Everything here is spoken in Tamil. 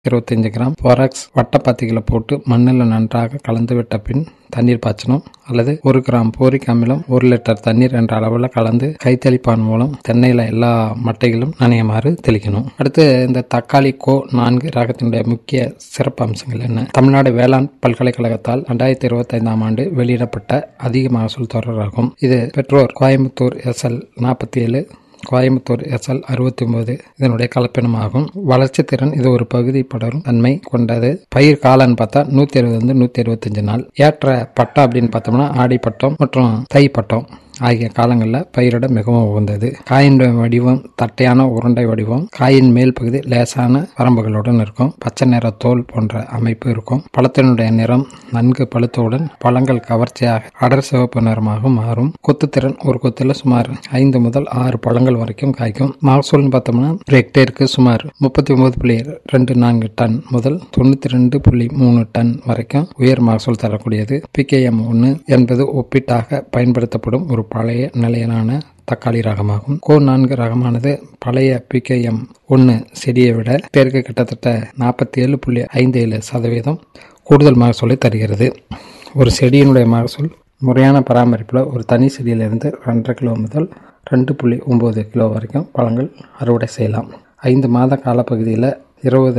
இருபத்தஞ்சு கிராம் போராக்ஸ் வட்டப்பாத்திகளை போட்டு மண்ணில் நன்றாக கலந்து விட்ட பின் தண்ணீர் பாய்ச்சணும் அல்லது ஒரு கிராம் போரிக் அமிலம் ஒரு லிட்டர் தண்ணீர் என்ற அளவில் கலந்து கைத்தெளிப்பான் மூலம் தென்னையில எல்லா மட்டைகளும் நனையுமாறு தெளிக்கணும் அடுத்து இந்த தக்காளி கோ நான்கு ரகத்தினுடைய முக்கிய சிறப்பு அம்சங்கள் என்ன தமிழ்நாடு வேளாண் பல்கலைக்கழகத்தால் ரெண்டாயிரத்தி இருபத்தி ஐந்தாம் ஆண்டு வெளியிடப்பட்ட அதிக மகசூல் தொடராகும் இது பெற்றோர் கோயம்புத்தூர் எஸ்எல் நாற்பத்தி ஏழு கோயம்புத்தூர் எஸ்எல் அறுபத்தி ஒன்பது இதனுடைய கலப்பினமாகும் வளர்ச்சி திறன் இது ஒரு பகுதி படரும் தன்மை கொண்டது பயிர் காலன்னு பார்த்தா நூத்தி அறுபது வந்து நூத்தி அறுபத்தஞ்சு நாள் ஏற்ற பட்டம் அப்படின்னு பார்த்தோம்னா ஆடி பட்டம் மற்றும் தை பட்டம் ஆகிய காலங்களில் பயிரிட மிகவும் உகந்தது காயின் வடிவம் தட்டையான உருண்டை வடிவம் காயின் மேல் பகுதி லேசான வரம்புகளுடன் இருக்கும் பச்சை நிற தோல் போன்ற அமைப்பு இருக்கும் பழத்தினுடைய நிறம் நன்கு பழுத்தவுடன் பழங்கள் கவர்ச்சியாக அடர் சிவப்பு நிறமாக மாறும் கொத்துத்திறன் ஒரு கொத்துல சுமார் ஐந்து முதல் ஆறு பழங்கள் வரைக்கும் காய்க்கும் மகசூல்னு பார்த்தோம்னா ஒரு ஹெக்டேருக்கு சுமார் முப்பத்தி ஒன்பது புள்ளி ரெண்டு நான்கு டன் முதல் தொண்ணூத்தி ரெண்டு புள்ளி மூணு டன் வரைக்கும் உயர் மகசூல் தரக்கூடியது பிகேஎம் ஒன்று என்பது ஒப்பீட்டாக பயன்படுத்தப்படும் ஒரு பழைய நிலையிலான தக்காளி ரகமாகும் கோ நான்கு ரகமானது பழைய பிகேஎம் ஒன்று செடியை விட பேருக்கு கிட்டத்தட்ட நாற்பத்தி ஏழு புள்ளி ஐந்து ஏழு சதவீதம் கூடுதல் மகசூலை தருகிறது ஒரு செடியினுடைய மகசூல் முறையான பராமரிப்பில் ஒரு தனி செடியிலிருந்து ரெண்டரை கிலோ முதல் ரெண்டு புள்ளி ஒம்பது கிலோ வரைக்கும் பழங்கள் அறுவடை செய்யலாம் ஐந்து மாத காலப்பகுதியில் இருபது